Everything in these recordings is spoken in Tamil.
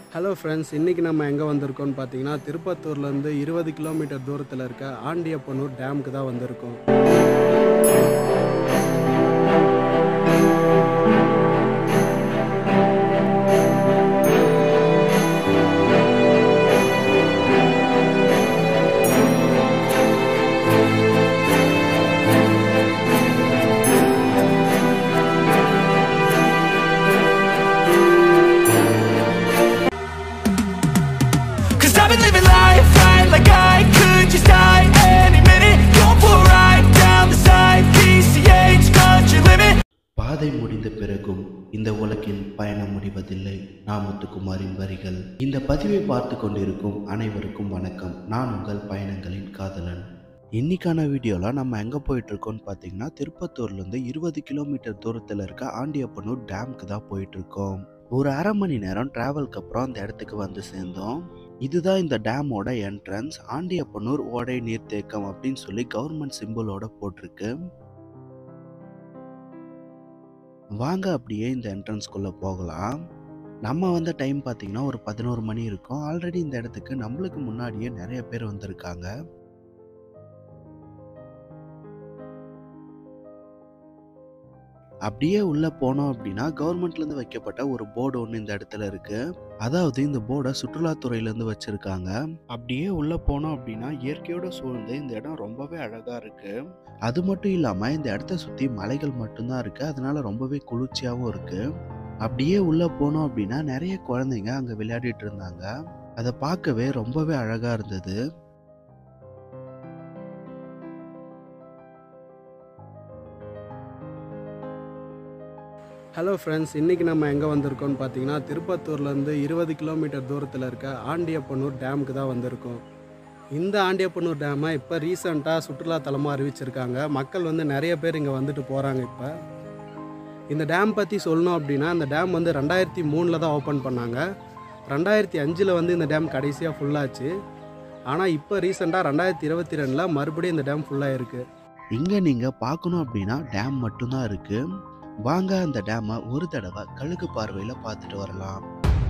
ஹலோ ஃப்ரெண்ட்ஸ் இன்றைக்கி நம்ம எங்கே வந்திருக்கோம்னு பார்த்தீங்கன்னா திருப்பத்தூர்லேருந்து இருபது கிலோமீட்டர் தூரத்தில் இருக்க ஆண்டியப்பனூர் டேமுக்கு தான் வந்திருக்கோம் Cause I've been living life right like I could just die any minute Going for a ride down the side PCH country limit பாதை முடிந்த பிறகும் இந்த உலகில் பயணம் முடிவதில்லை நான் முத்துக்குமாரின் வரிகள் இந்த பதிவை பார்த்து கொண்டிருக்கும் அனைவருக்கும் வணக்கம் நான் உங்கள் பயணங்களின் காதலன் இன்னைக்கான வீடியோவில் நம்ம எங்கே போயிட்டு இருக்கோம்னு பார்த்தீங்கன்னா திருப்பத்தூர்லேருந்து இருபது கிலோமீட்டர் தூரத்தில் இருக்க ஆண்டியப்பனூர் டேம்க்கு தான் போயிட்டு இருக்கோம் ஒரு அரை மணி நேரம் டிராவலுக்கு அப்புறம் அந்த இடத்துக்கு வந்து சேர்ந்தோம் இதுதான் இந்த டேமோட என்ட்ரன்ஸ் ஆண்டியப்பனூர் ஓடை நீர்த்தேக்கம் அப்படின்னு சொல்லி கவர்மெண்ட் சிம்பிளோட போட்டிருக்கு வாங்க அப்படியே இந்த என்ட்ரன்ஸ்குள்ளே போகலாம் நம்ம வந்த டைம் பார்த்தீங்கன்னா ஒரு பதினோரு மணி இருக்கும் ஆல்ரெடி இந்த இடத்துக்கு நம்மளுக்கு முன்னாடியே நிறைய பேர் வந்திருக்காங்க அப்படியே உள்ளே போனோம் அப்படின்னா கவர்மெண்ட்லேருந்து வைக்கப்பட்ட ஒரு போர்டு ஒன்று இந்த இடத்துல இருக்கு அதாவது இந்த போர்டை சுற்றுலாத்துறையிலேருந்து வச்சுருக்காங்க அப்படியே உள்ளே போனோம் அப்படின்னா இயற்கையோட சூழ்ந்து இந்த இடம் ரொம்பவே அழகாக இருக்கு அது மட்டும் இல்லாமல் இந்த இடத்த சுற்றி மலைகள் மட்டும்தான் இருக்கு அதனால ரொம்பவே குளிர்ச்சியாகவும் இருக்கு அப்படியே உள்ளே போனோம் அப்படின்னா நிறைய குழந்தைங்க அங்கே விளையாடிட்டு இருந்தாங்க அதை பார்க்கவே ரொம்பவே அழகாக இருந்தது ஹலோ ஃப்ரெண்ட்ஸ் இன்றைக்கி நம்ம எங்கே வந்திருக்கோம்னு பார்த்தீங்கன்னா திருப்பத்தூர்லேருந்து இருபது கிலோமீட்டர் தூரத்தில் இருக்க ஆண்டியப்பனூர் டேமுக்கு தான் வந்திருக்கோம் இந்த ஆண்டியப்பனூர் டேமை இப்போ ரீசண்டாக சுற்றுலாத்தலமாக அறிவிச்சிருக்காங்க மக்கள் வந்து நிறைய பேர் இங்கே வந்துட்டு போகிறாங்க இப்போ இந்த டேம் பற்றி சொல்லணும் அப்படின்னா இந்த டேம் வந்து ரெண்டாயிரத்தி மூணில் தான் ஓப்பன் பண்ணாங்க ரெண்டாயிரத்தி அஞ்சில் வந்து இந்த டேம் கடைசியாக ஃபுல்லாச்சு ஆனால் இப்போ ரீசெண்டாக ரெண்டாயிரத்தி இருபத்தி ரெண்டில் மறுபடியும் இந்த டேம் ஃபுல்லாக இருக்குது இங்கே நீங்கள் பார்க்கணும் அப்படின்னா டேம் மட்டும்தான் இருக்கு வாங்க அந்த டேமை ஒரு தடவை கழுகு பார்வையில் பார்த்துட்டு வரலாம்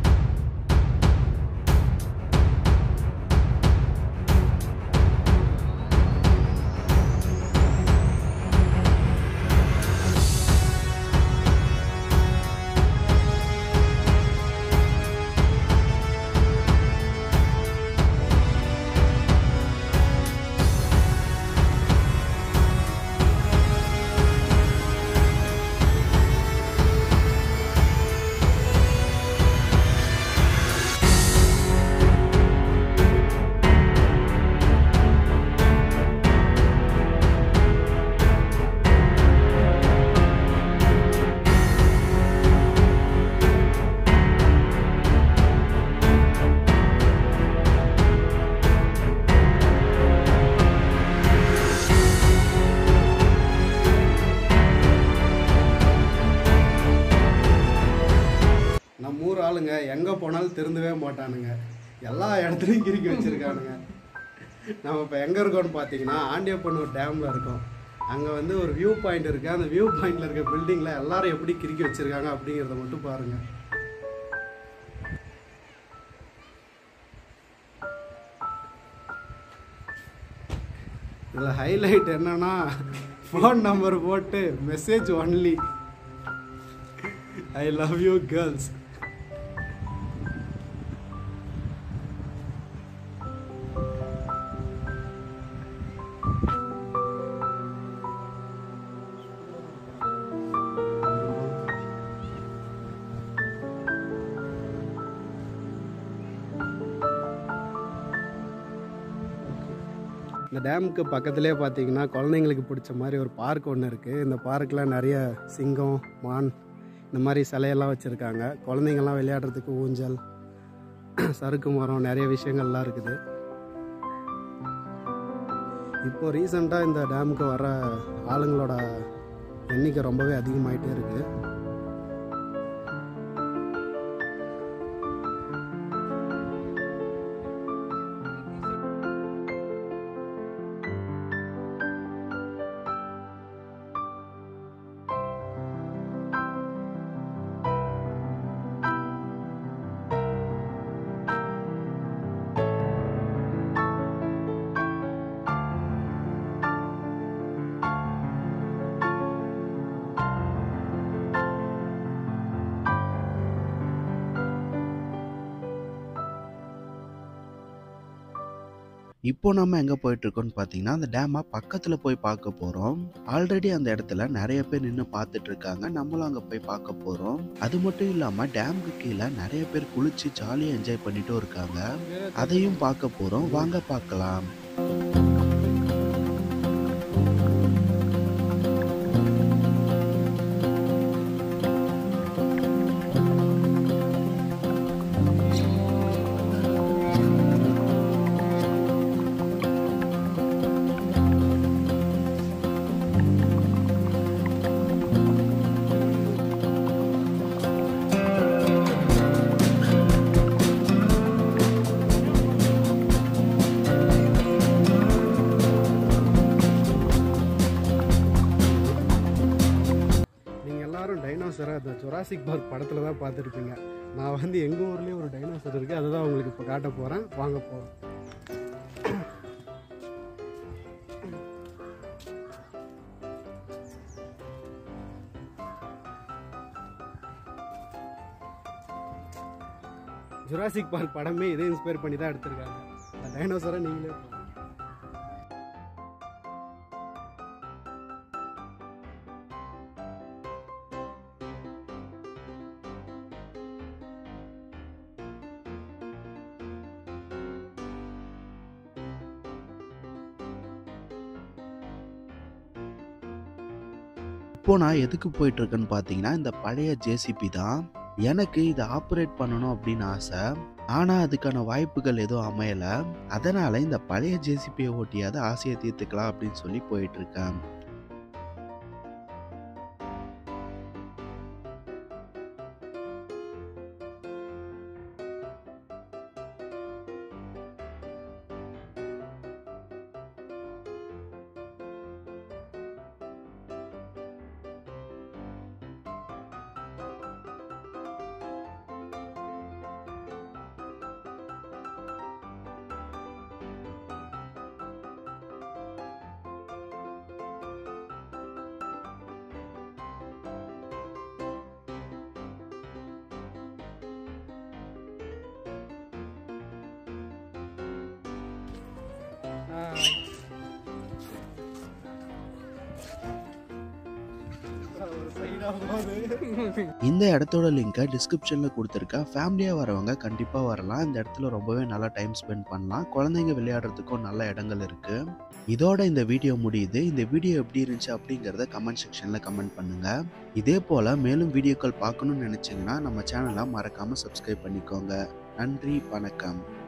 நம்ம ஊர் ஆளுங்க எங்கே போனாலும் திருந்தவே மாட்டானுங்க எல்லா இடத்துலையும் கிறுக்கி வச்சுருக்கானுங்க நம்ம இப்போ எங்கே இருக்கோம்னு பார்த்தீங்கன்னா ஆண்டியப்பனூர் டேமில் இருக்கோம் அங்கே வந்து ஒரு வியூ பாயிண்ட் இருக்குது அந்த வியூ பாயிண்டில் இருக்க பில்டிங்கில் எல்லாரும் எப்படி கிறுக்கி வச்சுருக்காங்க அப்படிங்கிறத மட்டும் பாருங்கள் இதில் ஹைலைட் என்னன்னா ஃபோன் நம்பர் போட்டு message only I love you girls இந்த டேமுக்கு பக்கத்துலேயே பார்த்தீங்கன்னா குழந்தைங்களுக்கு பிடிச்ச மாதிரி ஒரு பார்க் ஒன்று இருக்குது இந்த பார்க்கில் நிறைய சிங்கம் மான் இந்த மாதிரி சிலையெல்லாம் வச்சுருக்காங்க குழந்தைங்கள்லாம் விளையாடுறதுக்கு ஊஞ்சல் சறுக்கு மரம் நிறைய விஷயங்கள்லாம் இருக்குது இப்போ ரீசெண்டாக இந்த டேமுக்கு வர ஆளுங்களோட எண்ணிக்கை ரொம்பவே அதிகமாயிட்டே இருக்குது இப்போ நம்ம எங்கே போயிட்டுருக்கோம்னு பார்த்தீங்கன்னா அந்த டேமை பக்கத்தில் போய் பார்க்க போகிறோம் ஆல்ரெடி அந்த இடத்துல நிறைய பேர் நின்று பார்த்துட்டு இருக்காங்க நம்மளும் அங்கே போய் பார்க்க போகிறோம் அது மட்டும் இல்லாமல் டேமுக்கு கீழே நிறைய பேர் குளிச்சு ஜாலியாக என்ஜாய் பண்ணிட்டும் இருக்காங்க அதையும் பார்க்க போகிறோம் வாங்க பார்க்கலாம் நீங்கள் எல்லாரும் டைனோசரை அந்த ஜொராசிக் பார்க் படத்தில் தான் பார்த்துருப்பீங்க நான் வந்து எங்கள் ஊர்லேயே ஒரு டைனோசர் இருக்குது அதை தான் உங்களுக்கு இப்போ காட்ட போகிறேன் வாங்க போகிறோம் ஜுராசிக் பார்க் படமே இதே இன்ஸ்பயர் பண்ணி தான் எடுத்திருக்காங்க அந்த டைனோசரை நீங்களே பாருங்க. இப்போ நான் எதுக்கு போயிட்டு இருக்கேன்னு பார்த்தீங்கன்னா இந்த பழைய ஜேசிபி தான் எனக்கு இதை ஆப்ரேட் பண்ணணும் அப்படின்னு ஆசை ஆனால் அதுக்கான வாய்ப்புகள் எதுவும் அமையலை அதனால் இந்த பழைய ஜேசிபியை ஓட்டியாவது ஆசையை தீர்த்துக்கலாம் அப்படின்னு சொல்லி போயிட்டு இருக்கேன் இந்த இடத்தோட லிங்கை டிஸ்கிரிப்ஷனில் கொடுத்துருக்கேன் ஃபேமிலியாக வரவங்க கண்டிப்பாக வரலாம் இந்த இடத்துல ரொம்பவே நல்லா டைம் ஸ்பெண்ட் பண்ணலாம் குழந்தைங்க விளையாடுறதுக்கும் நல்ல இடங்கள் இருக்குது இதோட இந்த வீடியோ முடியுது இந்த வீடியோ எப்படி இருந்துச்சு அப்படிங்கிறத கமெண்ட் செக்ஷனில் கமெண்ட் பண்ணுங்கள் இதே போல் மேலும் வீடியோக்கள் பார்க்கணும்னு நினச்சிங்கன்னா நம்ம சேனலை மறக்காமல் சப்ஸ்கிரைப் பண்ணிக்கோங்க நன்றி வணக்கம்